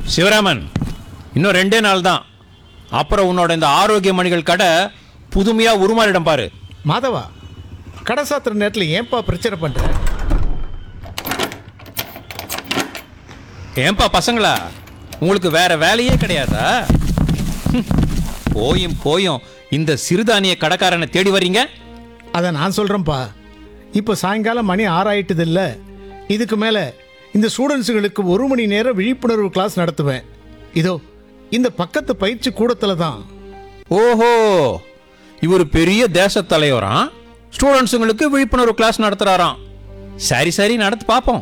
சிவராமன் இன்னும் ரெண்டே நாள் தான் அப்புறம் உன்னோட இந்த ஆரோக்கிய மணிகள் கடை புதுமையா உருமாறிடம் பாரு மாதவா கடை சாத்துற நேரத்தில் ஏன்பா பிரச்சனை பண்ற ஏன்பா பசங்களா உங்களுக்கு வேற வேலையே கிடையாதா ஹம், போயும் போயும் இந்த சிறுதானிய கடைக்காரனை தேடி வர்றீங்க அதை நான் சொல்கிறேன்ப்பா இப்போ சாயங்காலம் மணி ஆறாயிட்டது இல்ல இதுக்கு மேலே இந்த ஸ்டூடெண்ட்ஸுகளுக்கு ஒரு மணி நேரம் விழிப்புணர்வு கிளாஸ் நடத்துவேன் இதோ இந்த பக்கத்து பயிற்சி கூடத்தில் தான் ஓஹோ இவர் பெரிய தேச தலைவராம் ஸ்டூடெண்ட்ஸுங்களுக்கு விழிப்புணர்வு கிளாஸ் நடத்துறாராம் சரி சரி நடத்து பார்ப்போம்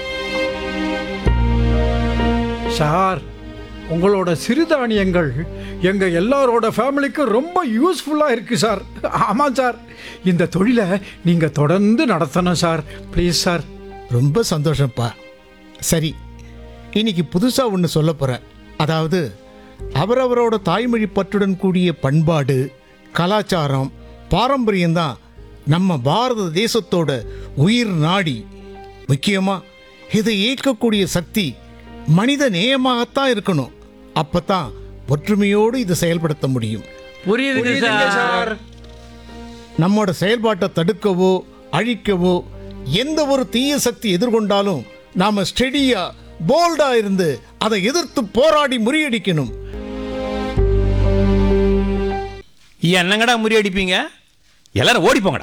சார் உங்களோட சிறுதானியங்கள் எங்க எல்லாரோட ஃபேமிலிக்கு ரொம்ப யூஸ்ஃபுல்லா இருக்கு சார் ஆமாம் சார் இந்த தொழிலை நீங்க தொடர்ந்து நடத்தணும் சார் ப்ளீஸ் சார் ரொம்ப சந்தோஷம்ப்பா சரி இன்னைக்கு புதுசாக ஒன்று சொல்ல போகிறேன் அதாவது அவரவரோட தாய்மொழி பற்றுடன் கூடிய பண்பாடு கலாச்சாரம் பாரம்பரியம்தான் நம்ம பாரத தேசத்தோட உயிர் நாடி முக்கியமாக இதை இயக்கக்கூடிய சக்தி மனித நேயமாகத்தான் இருக்கணும் அப்பதான் ஒற்றுமையோடு இதை செயல்படுத்த முடியும் புரியுதுங்க சார் நம்மோட செயல்பாட்டை தடுக்கவோ அழிக்கவோ எந்த ஒரு தீய சக்தி எதிர்கொண்டாலும் நாம ஸ்டெடியா போல்டா இருந்து அதை எதிர்த்து போராடி முறியடிக்கணும் என்னங்கடா முறியடிப்பீங்க எல்லாரும் ஓடி போங்கடா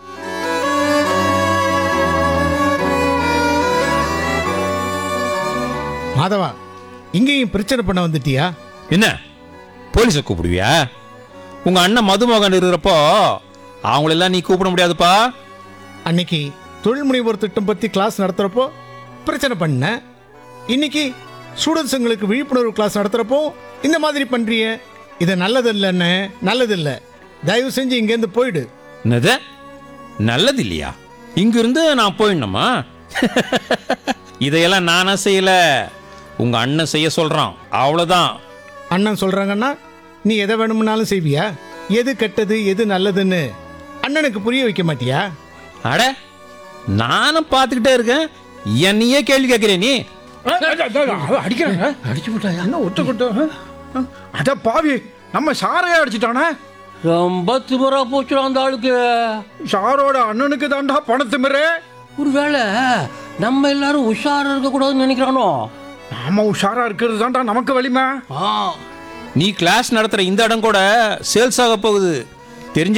மாதவா இங்கேயும் பிரச்சனை பண்ண வந்துட்டியா என்ன போலீஸை கூப்பிடுவியா உங்க அண்ணன் மதுமோகன் இருக்கிறப்போ அவங்களெல்லாம் நீ கூப்பிட முடியாதுப்பா அன்னைக்கு தொழில் முனைவோர் திட்டம் பத்தி கிளாஸ் நடத்துறப்போ பிரச்சனை பண்ண இன்னைக்கு ஸ்டூடெண்ட்ஸுங்களுக்கு விழிப்புணர்வு கிளாஸ் நடத்துறப்போ இந்த மாதிரி பண்றிய இது நல்லதில்லைன்னு நல்லதில்லை தயவு செஞ்சு இங்கேருந்து போயிடு என்னது நல்லது இல்லையா இங்கிருந்து நான் போயிடணுமா இதையெல்லாம் நானா செய்யல உங்க அண்ணன் செய்ய சொல்றான் அவ்வளவுதான் அண்ணன் சொல்றாங்கன்னா நீ எதை வேணும்னாலும் செய்வியா எது கெட்டது எது நல்லதுன்னு அண்ணனுக்கு புரிய வைக்க மாட்டியா அட நானும் பார்த்துக்கிட்டே இருக்கேன் என்னையே கேள்வி கேட்கிறே நீ அடிக்கிறாங்க அடிச்சு விட்டாயா என்ன ஒட்ட கொட்ட அட பாவி நம்ம சாரையா அடிச்சிட்டானே ரொம்ப திமிரா போச்சு அந்த ஆளுக்கு சாரோட அண்ணனுக்கு தாண்டா பணத்துமிரே ஒருவேளை நம்ம எல்லாரும் உஷாரா இருக்க கூடாதுன்னு நினைக்கிறானோ நாம உஷாரா இருக்கிறது தாண்டா நமக்கு வலிமை ஆ நீ கிளாஸ் நடத்துற இந்த இடம் கூட சேல்ஸ் ஆக போகுது தெரிஞ்சு